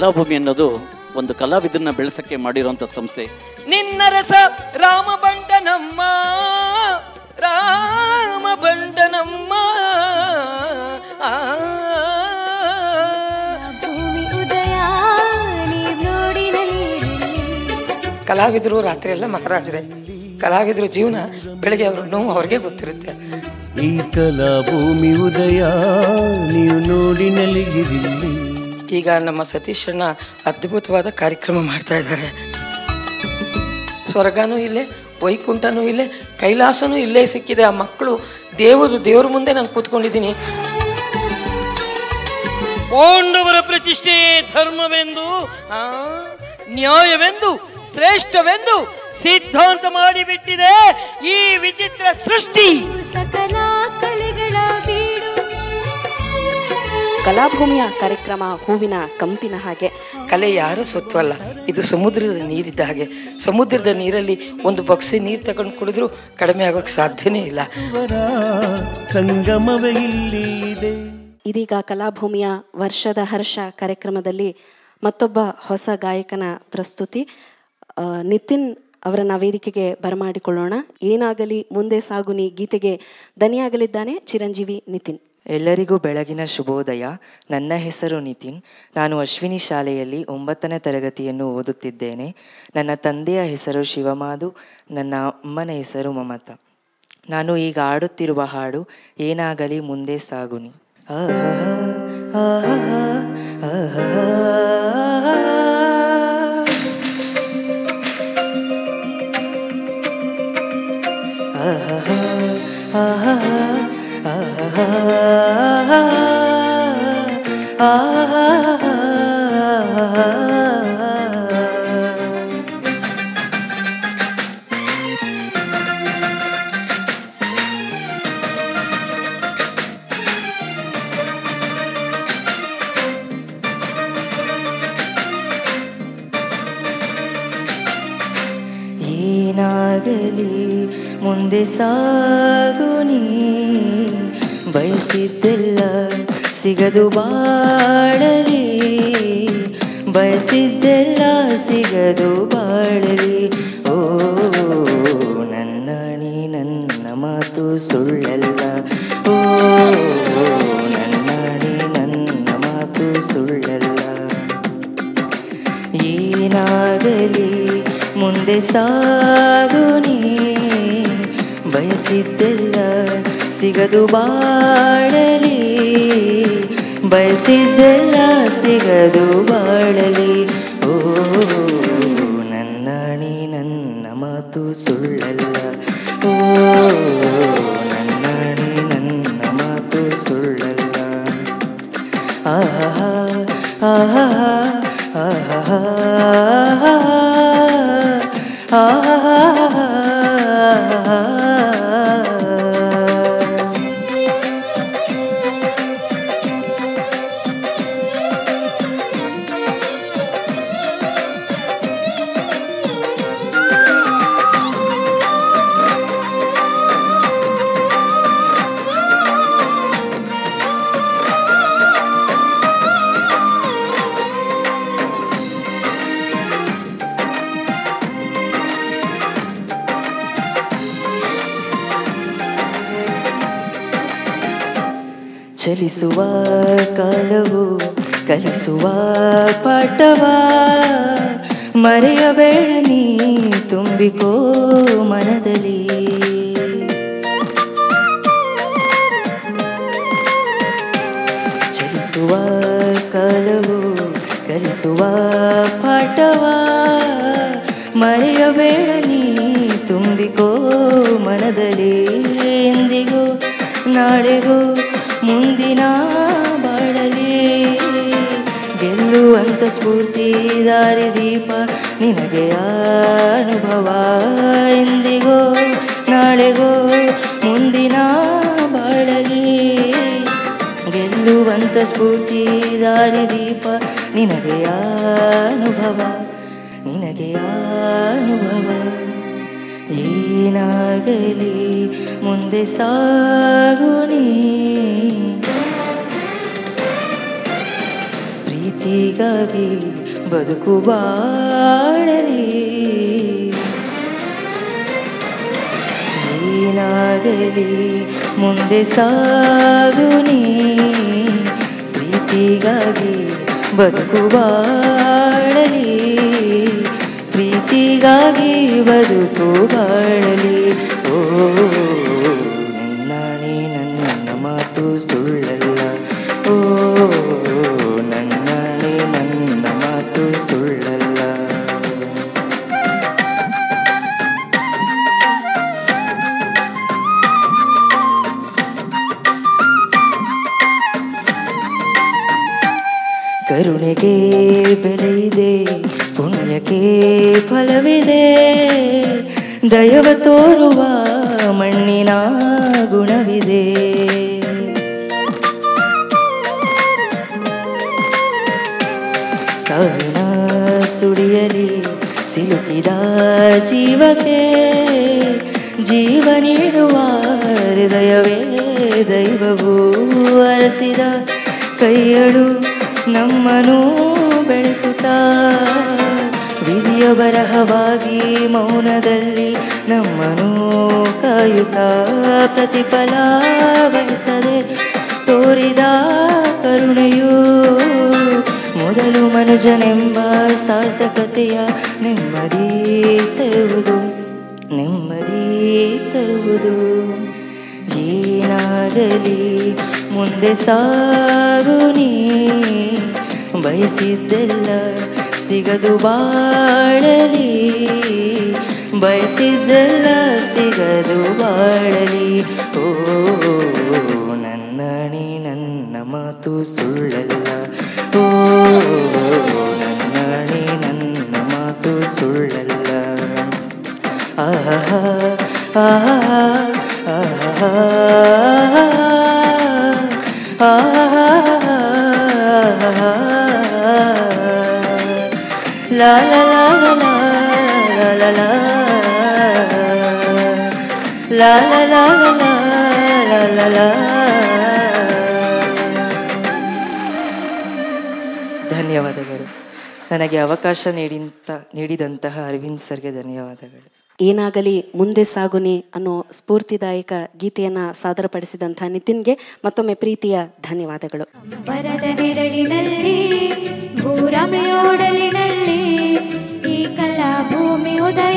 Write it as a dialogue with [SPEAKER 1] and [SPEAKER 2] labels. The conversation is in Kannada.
[SPEAKER 1] ಕಲಾಭೂಮಿ ಅನ್ನೋದು ಒಂದು ಕಲಾವಿದನ್ನ ಬೆಳೆಸಕ್ಕೆ ಮಾಡಿರುವಂಥ ಸಂಸ್ಥೆ
[SPEAKER 2] ನಿನ್ನ ರಸ ರಾಮ ಬಂಟನಮ್ಮ ರಾಮ ಬಂಟನಮ್ಮ ಆ.
[SPEAKER 3] ಭೂಮಿ ಉದಯ ನೀವ್ ನೋಡಿ
[SPEAKER 4] ಕಲಾವಿದರು ರಾತ್ರಿ ಎಲ್ಲ ಮಹಾರಾಜರೇ ಕಲಾವಿದರು ಜೀವನ ಬೆಳಗ್ಗೆ ಅವ್ರ ನೋವು ಅವ್ರಿಗೆ ಗೊತ್ತಿರುತ್ತೆ
[SPEAKER 5] ಈ ಕಲಾ ಭೂಮಿ ಉದಯ ನೀವು ನೋಡಿ ನಲಿಗಿರಿಲ್ಲಿ
[SPEAKER 4] ಈಗ ನಮ್ಮ ಸತೀಶ್ ಅಣ್ಣ ಅದ್ಭುತವಾದ ಕಾರ್ಯಕ್ರಮ ಮಾಡ್ತಾ ಇದ್ದಾರೆ ಸ್ವರ್ಗನೂ ಇಲ್ಲೇ ವೈಕುಂಠನೂ ಇಲ್ಲೇ ಕೈಲಾಸನೂ ಇಲ್ಲೇ ಸಿಕ್ಕಿದೆ ಆ ಮಕ್ಕಳು ದೇವರು ದೇವ್ರ ಮುಂದೆ ನಾನು ಕೂತ್ಕೊಂಡಿದ್ದೀನಿ
[SPEAKER 2] ಪಾಂಡವರ ಪ್ರತಿಷ್ಠೆ ಧರ್ಮವೆಂದು ಆ, ನ್ಯಾಯವೆಂದು ಶ್ರೇಷ್ಠವೆಂದು ಸಿದ್ಧಾಂತ ಮಾಡಿಬಿಟ್ಟಿದೆ ಈ ವಿಚಿತ್ರ ಸೃಷ್ಟಿ
[SPEAKER 3] ಸಕಲ ಕಲೆಗಳ ಬೀಡು
[SPEAKER 6] ಕಲಾಭೂಮಿಯ ಕಾರ್ಯಕ್ರಮ ಹೂವಿನ ಕಂಪಿನ ಹಾಗೆ
[SPEAKER 4] ಕಲೆ ಯಾರ ಸ್ವತ್ತು ಅಲ್ಲ ಇದು ಸಮುದ್ರದ ನೀರಿದ್ದ ಹಾಗೆ ಸಮುದ್ರದ ನೀರಲ್ಲಿ ಒಂದು ಬಕ್ಸೆ ನೀರು ತಗೊಂಡು ಕುಡಿದ್ರೂ ಕಡಿಮೆ ಆಗೋಕ್ಕೆ ಸಾಧ್ಯನೇ ಇಲ್ಲ
[SPEAKER 5] ಸ್ವರ ಸಂಗಮವೇ ಇಲ್ಲಿ ಇದೆ
[SPEAKER 6] ಇದೀಗ ಕಲಾಭೂಮಿಯ ವರ್ಷದ ಹರ್ಷ ಕಾರ್ಯಕ್ರಮದಲ್ಲಿ ಮತ್ತೊಬ್ಬ ಹೊಸ ಗಾಯಕನ ಪ್ರಸ್ತುತಿ ಆ, ನಿತಿನ್ ಅವರನ್ನ ವೇದಿಕೆಗೆ ಬರಮಾಡಿಕೊಳ್ಳೋಣ ಏನಾಗಲಿ ಮುಂದೆ ಸಾಗುನಿ ಗೀತೆಗೆ ದನಿಯಾಗಲಿದ್ದಾನೆ ಚಿರಂಜೀವಿ ನಿತಿನ್
[SPEAKER 7] ಎಲ್ಲರಿಗೂ ಬೆಳಗಿನ ಶುಭೋದಯ ನನ್ನ ಹೆಸರು ನಿತಿನ್ ನಾನು ಅಶ್ವಿನಿ ಶಾಲೆಯಲ್ಲಿ ಒಂಬತ್ತನೇ ತರಗತಿಯನ್ನು ಓದುತ್ತಿದ್ದೇನೆ ನನ್ನ ತಂದೆಯ ಹೆಸರು ಶಿವಮಾಧು ನನ್ನ ಅಮ್ಮನ ಹೆಸರು ಮಮತಾ ನಾನು ಈಗ ಆಡುತ್ತಿರುವ ಹಾಡು ಏನಾಗಲಿ ಮುಂದೆ ಸಾಗುನಿ ಆಹಾ, ಆಹಾ, ಆಹಾ. ಆಹಾ, ಆಹಾ, ಆಹಾ. ಏನಾಗಲಿ ಮುಂದೆ ಸಾಗು ನೀ ಬಯಸಿದ್ದೆಲ್ಲ ಸಿಗದು ಬಾಳಲಿ ಬಯಸಿದ್ದೆಲ್ಲ ಸಿಗದು ಬಾಳಲಿ ಓ ನನ್ನ ನೀ ನನ್ನ ಮಾತು ಸುಳ್ಳಲ್ಲ ಓ ನನ್ನ ನೀ ನನ್ನ ಮಾತು ಸುಳ್ಳಲ್ಲ ಏನಾಗಲಿ ಮುಂದೆ ಸಾಗು ನೀ ಬಯಸಿದ್ದೆಲ್ಲ ಸಿಗದು ಬಾಳಲಿ ಬಯಸಿದ್ದೆಲ್ಲ ಸಿಗದು ಬಾಳಲಿ ಓ ನನ್ನ ನೀ ನನ್ನ ಮಾತು ಸುಳ್ಳಲ್ಲ ಓ ನನ್ನ ನೀ ನನ್ನ ಮಾತು ಸುಳ್ಳಲ್ಲ ಆಹಾ ಆಹಾ ಆಹಾ ಆಹಾ ಚಲಿಸುವ ಕಾಲವು ಕಲಿಸುವ ಪಾಠವ ಮರೆಯಬೇಡ ನೀ ತುಂಬಿಕೋ ಮನದಲ್ಲಿ ಚಲಿಸುವ ಕಾಲವು ಕಲಿಸುವ ಪಾಠವ ಮರೆಯಬೇಡ ನೀ ತುಂಬಿಕೋ ಮನದಲ್ಲಿ ಎಂದಿಗೂ ನಾಳೆಗೂ ಮುಂದಿನ ಬಾಳಲಿ ಗೆಲ್ಲುವಂತ ಸ್ಫೂರ್ತಿ ದಾರಿ ದೀಪ ನಿನಗೆ ಅನುಭವ ಎಂದಿಗೋ ನಾಳೆಗೋ ಮುಂದಿನ ಬಾಳಲಿ ಗೆಲ್ಲುವಂತ ಸ್ಫೂರ್ತಿ ದಾರಿ ದೀಪ ನಿನಗೆ ಅನುಭವ ನಿನಗೆ ಅನುಭವ ಏನಾಗಲಿ ಮುಂದೆ ಸಾಗು ನೀ ಪ್ರೀತಿಗಾಗಿ ಬದುಕು ಬಾಳಲಿ ಏನಾಗಲಿ ಮುಂದೆ ಸಾಗು ನೀ ಪ್ರೀತಿಗಾಗಿ ಬದುಕು ಬಾಳಲಿ ಪ್ರೀತಿಗಾಗಿ ಬದುಕು ಬಾಳಲಿ ಓ ನನ್ನಾಣಿ ನನ್ನ ಮಾತು ಸುಳ್ಳಲ್ಲ ಓ ನನ್ನಾಣಿ ನನ್ನ ಮಾತು ಸುಳ್ಳಲ್ಲ ಕರುಣೆಗೆ ಬೆಲೆ ಇದೆ ಪುಣ್ಯಕ್ಕೆ ಫಲವಿದೆ ದಯವ ತೋರುವ ಮಣ್ಣಿನ ಗುಣವಿದೆ ಸಾವಿನ ಸುಡಿಯಲಿ ಸಿಲುಕಿದ ಜೀವಕ್ಕೆ ಜೀವ ನೀಡುವ ಹೃದಯವೇ ದೈವವು ಅರಸಿದ ಕೈಯಳು ನಮ್ಮನು ಬೆಳೆಸುತ್ತಾ ವಿಧಿಯ ಬರಹವಾಗಿ ಮೌನದಲ್ಲಿ ನಮ್ಮನು ಕಾಯುತ್ತಾ ಪ್ರತಿಫಲ ಬಯಸದೆ ತೋರಿದ ಕರುಣೆಯು ಮೊದಲು ಮನುಜನೆಂಬ ಸಾರ್ಥಕತೆಯ ನೆಮ್ಮದಿ ತರುವುದು ನೆಮ್ಮದಿ ತರುವುದು ಏನಾಗಲಿ ಮುಂದೆ ಸಾಗು ನೀ ಬಯಸಿದ್ದೆಲ್ಲ ಸಿಗದು ಬಾಳಲಿ ಬಯಸಿದ್ದೆಲ್ಲ ಸಿಗದು ಬಾಳಲಿ ಓ ನನ್ನಣಿ ನನ್ನ ಮಾತು ಸುಳ್ಳಲ್ಲ ಓ ನನ್ನಣಿ ನನ್ನ ಮಾತು ಸುಳ್ಳಲ್ಲ ಆಹಾ ಆಹಾ ಆಹಾ ಆಹಾ ಲಾ ಲಾ ಲಾ ಲಾ ಲಾ ಲಾ ಲಾ ಲಾ ಲಾ ಲಾ ಲಾ ಲಾ ಧನ್ಯವಾದಗಳು ನನಗೆ ಅವಕಾಶ ನೀಡಿಂತ ನೀಡಿದಂತಹ ಅರವಿಂದ್ ಸರ್ಗೆ ಧನ್ಯವಾದಗಳು
[SPEAKER 6] ಏನಾಗಲಿ ಮುಂದೆ ಸಾಗುನಿ ಅನ್ನೋ ಸ್ಫೂರ್ತಿದಾಯಕ ಗೀತೆಯನ್ನ ಸಾದರಪಡಿಸಿದಂಥ ನಿತಿನ್ಗೆ ಮತ್ತೊಮ್ಮೆ ಪ್ರೀತಿಯ ಧನ್ಯವಾದಗಳು
[SPEAKER 3] ಬರದ ನೆರಳಿನಲ್ಲಿ ಭೂರಮೆಯೋಡಲಿನಲ್ಲಿ ಈ ಕಲಾ ಭೂಮಿ ಉದಯ